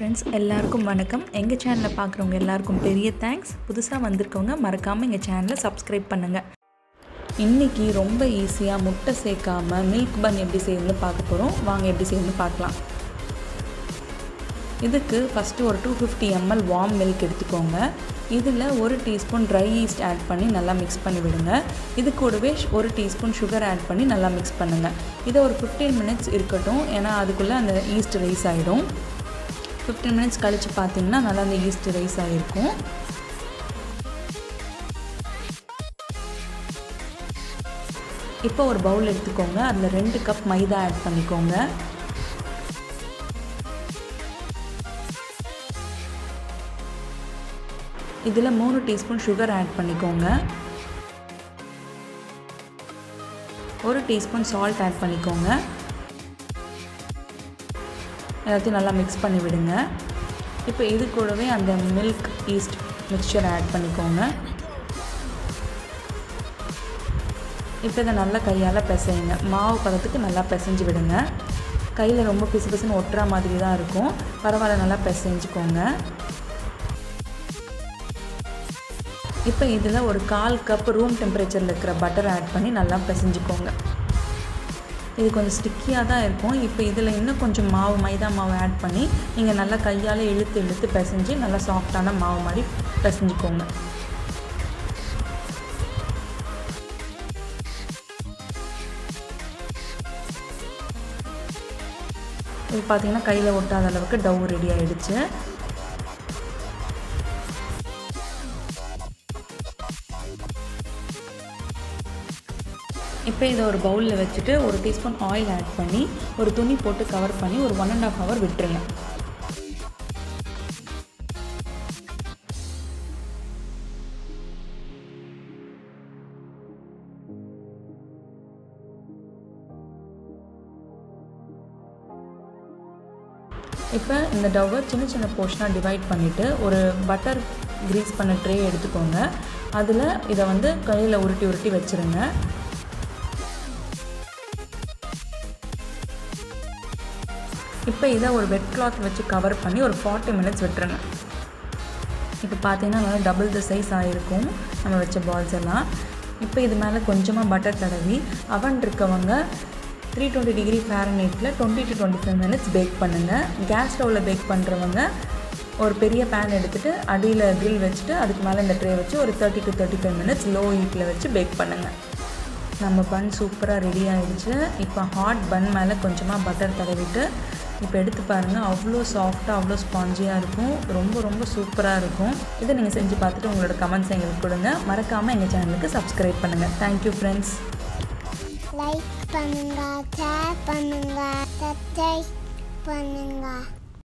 friends எல்லாருக்கும் வணக்கம் எங்கள் சேனலை பார்க்குறவங்க எல்லாருக்கும் பெரிய தேங்க்ஸ் புதுசாக வந்திருக்கவங்க மறக்காமல் எங்கள் சேனலை சப்ஸ்கிரைப் பண்ணுங்கள் இன்றைக்கி ரொம்ப ஈஸியாக முட்டை சேர்க்காம மில்க் பன் எப்படி செய்யணும்னு பார்க்க போகிறோம் வாங்க எப்படி செய்யணும்னு பார்க்கலாம் இதுக்கு ஃபஸ்ட்டு ஒரு two fifty ML warm milk எடுத்துக்கோங்க இதில் ஒரு டீஸ்பூன் ட்ரை ஈஸ்ட் ஆட் பண்ணி நல்லா மிக்ஸ் பண்ணி விடுங்க இது கூடவே ஒரு டீஸ்பூன் சுகர் ஆட் பண்ணி நல்லா மிக்ஸ் பண்ணுங்கள் இதை ஒரு ஃபிஃப்டீன் மினிட்ஸ் இருக்கட்டும் ஏன்னா அதுக்குள்ளே அந்த ஈஸ்ட் ரைஸ் ஆகிடும் ஃபிஃப்டீன் மினிட்ஸ் கழித்து பார்த்தீங்கன்னா நல்லா அந்த ஈஸ்ட் ரைஸ் ஆகிருக்கும் இப்போ ஒரு பவுல் எடுத்துக்கோங்க அதில் ரெண்டு கப் மைதா ஆட் பண்ணிக்கோங்க இதில் மூணு டீஸ்பூன் சுகர் ஆட் பண்ணிக்கோங்க ஒரு டீஸ்பூன் சால்ட் ஆட் பண்ணிக்கோங்க எல்லாத்தையும் நல்லா மிக்ஸ் பண்ணி விடுங்க இப்போ இது கூடவே அந்த மில்க் ஈஸ்ட் மிக்சர் ஆட் பண்ணிக்கோங்க இப்போ இதை நல்லா கையால் பிசையுங்க மாவு பதத்துக்கு நல்லா பிசைஞ்சு விடுங்க கையில் ரொம்ப பிசு பிசுன்னு ஒட்டுற மாதிரி தான் இருக்கும் பரவாயில்ல நல்லா பிசைஞ்சுக்கோங்க இப்போ இதில் ஒரு கால் கப் ரூம் டெம்பரேச்சரில் இருக்கிற பட்டர் ஆட் பண்ணி நல்லா பிசைஞ்சுக்கோங்க இது கொஞ்சம் ஸ்டிக்கியாக தான் இருக்கும் இப்போ இதில் இன்னும் கொஞ்சம் மாவு மைதா மாவு ஆட் பண்ணி நீங்கள் நல்லா கையால் இழுத்து இழுத்து பிசைஞ்சு நல்லா சாஃப்டான மாவு மாதிரி பிசைஞ்சுக்கோங்க இது பார்த்திங்கன்னா கையில் ஒட்டாத அளவுக்கு டவ் ரெடி ஆகிடுச்சு இப்போ இதை ஒரு பவுலில் வச்சுட்டு ஒரு டீஸ்பூன் ஆயில் ஆட் பண்ணி ஒரு துணி போட்டு கவர் பண்ணி ஒரு ஒன் அண்ட் ஆஃப் ஹவர் விட்டுருங்க இப்போ இந்த டவ்வை சின்ன சின்ன போர்ஷனாக டிவைட் பண்ணிவிட்டு ஒரு பட்டர் க்ரீஸ் பண்ண ட்ரே எடுத்துக்கோங்க அதில் இதை வந்து கையில் உருட்டி உருட்டி வச்சுருங்க இப்போ இதை ஒரு வெட் கிளாத் வச்சு கவர் பண்ணி ஒரு ஃபார்ட்டி மினிட்ஸ் விட்டுருங்க இப்போ பார்த்தீங்கன்னா நல்லா டபுள் த சைஸ் ஆகிருக்கும் நம்ம வச்ச பால்ஸ் எல்லாம் இப்போ இது மேலே கொஞ்சமாக பட்டர் தடவி அவன் இருக்கவங்க த்ரீ டுவெண்ட்டி டிகிரி ஃபேரனைட்டில் twenty to twenty five minutes bake பண்ணுங்கள் கேஸ் ஸ்டவ்வில் பேக் பண்ணுறவங்க ஒரு பெரிய பேன் எடுத்துகிட்டு அடியில் க்ரில் வச்சுட்டு அதுக்கு மேலே இந்த ட்ரே வச்சு ஒரு thirty to thirty five minutes low ஹீட்டில் வச்சு பேக் பண்ணுங்கள் நம்ம பன் சூப்பராக ரெடி ஆகிடுச்சு இப்போ ஹாட் பன் மேலே கொஞ்சமாக பட்டர் தடவிட்டு இப்போ எடுத்து பாருங்கள் அவ்வளோ சாஃப்டாக அவ்வளோ ஸ்பாஞ்சியாக இருக்கும் ரொம்ப ரொம்ப சூப்பராக இருக்கும் இதை நீங்கள் செஞ்சு பார்த்துட்டு உங்களோட கமெண்ட்ஸ் எங்களுக்கு கொடுங்க மறக்காமல் எங்கள் சேனலுக்கு சப்ஸ்கிரைப் பண்ணுங்கள் தேங்க்யூ ஃப்ரெண்ட்ஸ் லைக் பண்ணுங்க ஷேர் பண்ணுங்க சப்ஸ்கிரைப் பண்ணுங்க